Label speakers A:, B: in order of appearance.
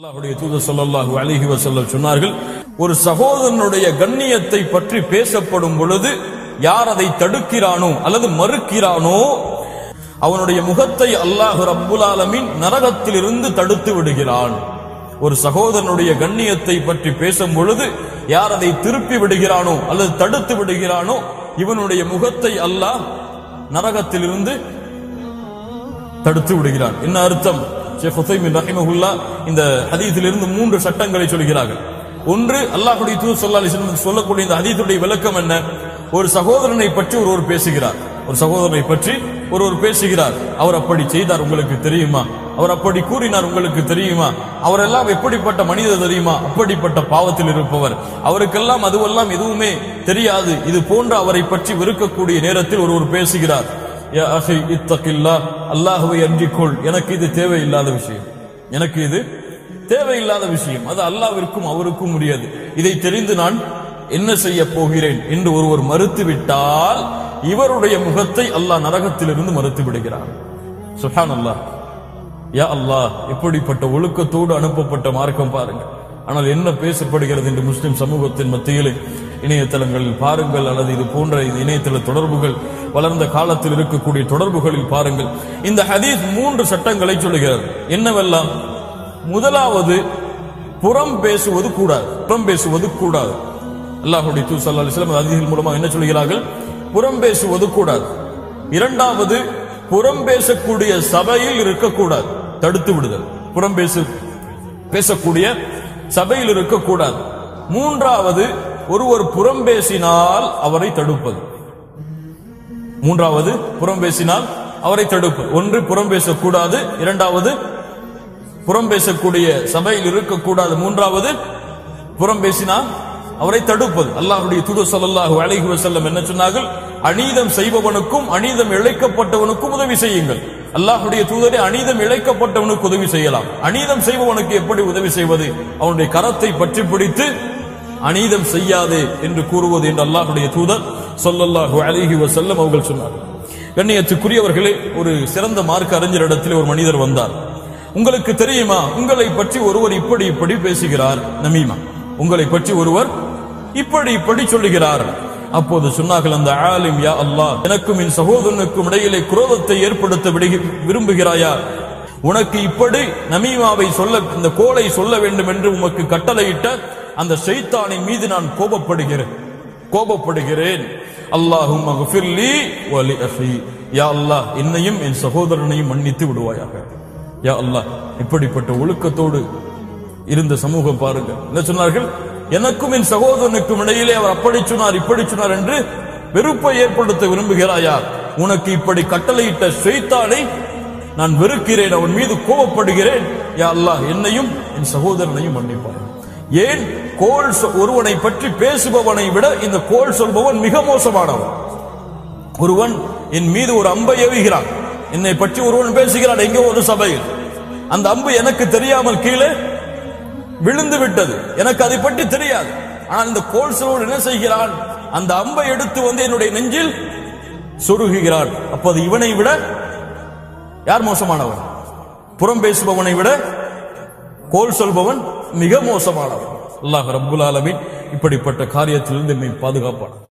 A: அல்லாஹ்வுடைய தூதர் ஸல்லல்லாஹு அலைஹி வஸல்லம் சொன்னார்கள் ஒரு சகோதரனுடைய கண்ணியத்தை பற்றி பேசப்படும் பொழுது யார் அதை தடுக்கிறானோ அல்லது மறுக்கிறானோ அவனுடைய முகத்தை அல்லாஹ் ரப்புல் ஆலமீன் நரகத்திலிருந்து தடுத்து விடுகிறான் ஒரு சகோதரனுடைய கண்ணியத்தை பற்றி பேசும் பொழுது யார் அதை திருப்பி விடுகிறானோ அல்லது தடுத்து விடுகிறானோ இவனுடைய முகத்தை அல்லாஹ் நரகத்திலிருந்து தடுத்து விடுகிறான் என்ன அர்த்தம் ஷேக் ஹுசைமின் ரஹிமஹுல்லா இந்த ஹதீஸிலிருந்து மூன்று சட்டங்களை சொல்கிறார்கள் ஒன்று அல்லாஹ்வுடைய தூதர் ஸல்லல்லாஹு அலைஹி வஸல்லம் சொல்லக்கூடிய இந்த ஹதீஸுடைய விளக்கம் என்ன ஒரு சகோதரனை பற்றி ஒருவர் பேசுகிறார் ஒரு சகோதரனை பற்றி ஒருவர் பேசுகிறார் அவர் அப்படி செய்தார் உங்களுக்கு தெரியுமா அவர் அப்படி கூறினார் உங்களுக்கு தெரியுமா அவரெல்லாம் எப்படிப்பட்ட மனிதர் தெரியுமா அப்படிப்பட்ட பாவத்தில் இருப்பவர் அவருக்கெல்லாம் அதுவெல்லாம் எதுவுமே தெரியாது இது போன்ற அவரை பற்றி வெறுக்கக்கூடிய நேரத்தில் ஒருவர் பேசுகிறார் யா அஹி இத்தகில்லா அல்லாஹ்வை அஞ்சிக்கொள் எனக்கு இது தேவையில்லாத விஷயம் எனக்கு இது தேவையில்லாத விஷயம் அது அல்லாவிற்கும் அவருக்கும் முடியாது இதை தெரிந்து நான் என்ன செய்ய போகிறேன் என்று ஒருவர் மறுத்து விட்டால் இவருடைய முகத்தை அல்லாஹ் நரகத்திலிருந்து மறுத்து விடுகிறார் சுஹான் அல்லாஹ் யா அல்லாஹ் எப்படிப்பட்ட ஒழுக்கத்தோடு அனுப்பப்பட்ட மார்க்கம் பாருங்க ஆனால் என்ன பேசப்படுகிறது என்று முஸ்லிம் சமூகத்தின் மத்தியில் இணையதளங்களில் பாருங்கள் அல்லது இது போன்ற இந்த இணையதள தொடர்புகள் வளர்ந்த காலத்தில் இருக்கக்கூடிய தொடர்புகளில் பாருங்கள் இந்த ஹதீஸ் மூன்று சட்டங்களை சொல்லுகிறது என்னவெல்லாம் முதலாவது புறம் பேசுவது கூடாது புறம் பேசுவது கூடாது அல்லாஹுடைய தூ சல்லா அலிஸ்லாம் அதிகள் மூலமாக என்ன சொல்கிறார்கள் புறம் பேசுவது கூடாது இரண்டாவது புறம் பேசக்கூடிய சபையில் இருக்கக்கூடாது தடுத்து விடுதல் புறம் பேசு பேசக்கூடிய சபையில் இருக்கக்கூடாது மூன்றாவது ஒருவர் புறம் பேசினால் அவரை தடுப்பது மூன்றாவது புறம் பேசினால் அவரை தடுப்பது ஒன்று புறம் பேசக்கூடாது இரண்டாவது புறம் பேசக்கூடிய சபையில் இருக்கக்கூடாது மூன்றாவது புறம் பேசினால் அவரை தடுப்பது அல்லாஹுடைய தூது ஸல்லல்லாஹு அலைஹி வஸல்லம் என்ன சொன்னார்கள் அநீதம் செய்பவனுக்கும் அநீதம் இழைக்கப்பட்டவனுக்கும் உதவி செய்யுங்கள் அல்லாஹுடைய தூதரை அநீதம் இழைக்கப்பட்டவனுக்கு உதவி செய்யலாம் அநீதம் செய்பவனுக்கு எப்படி உதவி செய்வது அவனுடைய கரத்தை பற்றி பிடித்து அநீதம் செய்யாதே என்று கூறுவது என்று அல்லாஹுடைய தூதர் சொல்லல்லாஹு அலைஹி வஸல்லம் அவர்கள் சொன்னார் கண்ணியத்துக்குரியவர்களே ஒரு சிறந்த மார்க்க அறிஞரிடத்தில் ஒரு மனிதர் வந்தார் உங்களுக்கு தெரியுமா உங்களை பற்றி ஒருவர் இப்படி இப்படி பேசுகிறார் நமீமா உங்களை பற்றி ஒருவர் இப்படி இப்படி சொல்லுகிறார் அப்போது சொன்னார்கள் அந்த ஆலிம் யா அல்லாஹ் எனக்கும் என் சகோதரனுக்கும் இடையிலே குரோதத்தை ஏற்படுத்த விடுகி- விரும்புகிறாயா உனக்கு இப்படி நமீமாவை சொல்ல இந்த கோலை சொல்ல வேண்டும் என்று உமக்கு கட்டளையிட்ட அந்த ஷைத்தானின் மீது நான் கோபப்படுகிறேன் கோபப்படுகிறேன் அல்லாஹும் மகஃபிர்லி வலி அஹி யா அல்லாஹ் என்னையும் என் சகோதரனையும் மன்னித்து விடுவாயாக யா அல்லாஹ் இப்படிப்பட்ட ஒழுக்கத்தோடு இருந்த சமூகம் பாருங்க என்ன சொன்னார்கள் எனக்கும் என் சகோதரனுக்கும் இடையிலே அவர் அப்படி சொன்னார் இப்படி சொன்னார் என்று வெறுப்பை ஏற்படுத்த விரும்புகிறாயா உனக்கு இப்படி கட்டளையிட்ட ஷைத்தானை நான் வெறுக்கிறேன் அவன் மீது கோபப்படுகிறேன் யா அல்லாஹ் என்னையும் என் சகோதரனையும் மன்னிப்பார் ஏன் கோல் சொ- ஒருவனை பற்றி பேசுபவனை விட இந்த கோல் சொல்பவன் மிக மோசமானவன் ஒருவன் என் மீது ஒரு அம்பை எறிகிறான் என்னை பற்றி ஒருவன் பேசுகிறான் எங்கோ ஒரு சபையில் அந்த அம்பு எனக்கு தெரியாமல் கீழே விழுந்து விட்டது எனக்கு அதை பற்றி தெரியாது ஆனால் இந்த கோல் சொல்வன் என்ன செய்கிறான் அந்த அம்பை எடுத்து வந்து என்னுடைய நெஞ்சில் சொருகுகிறான் அப்போது இவனை விட யார் மோசமானவன் புறம் பேசுபவனை விட கோல் சொல்பவன் மிக மோசமானவன் அல்லாஹ் ரப்புல் ஆலமீன் இப்படிப்பட்ட காரியத்திலிருந்து என்னை பாதுகாப்பான்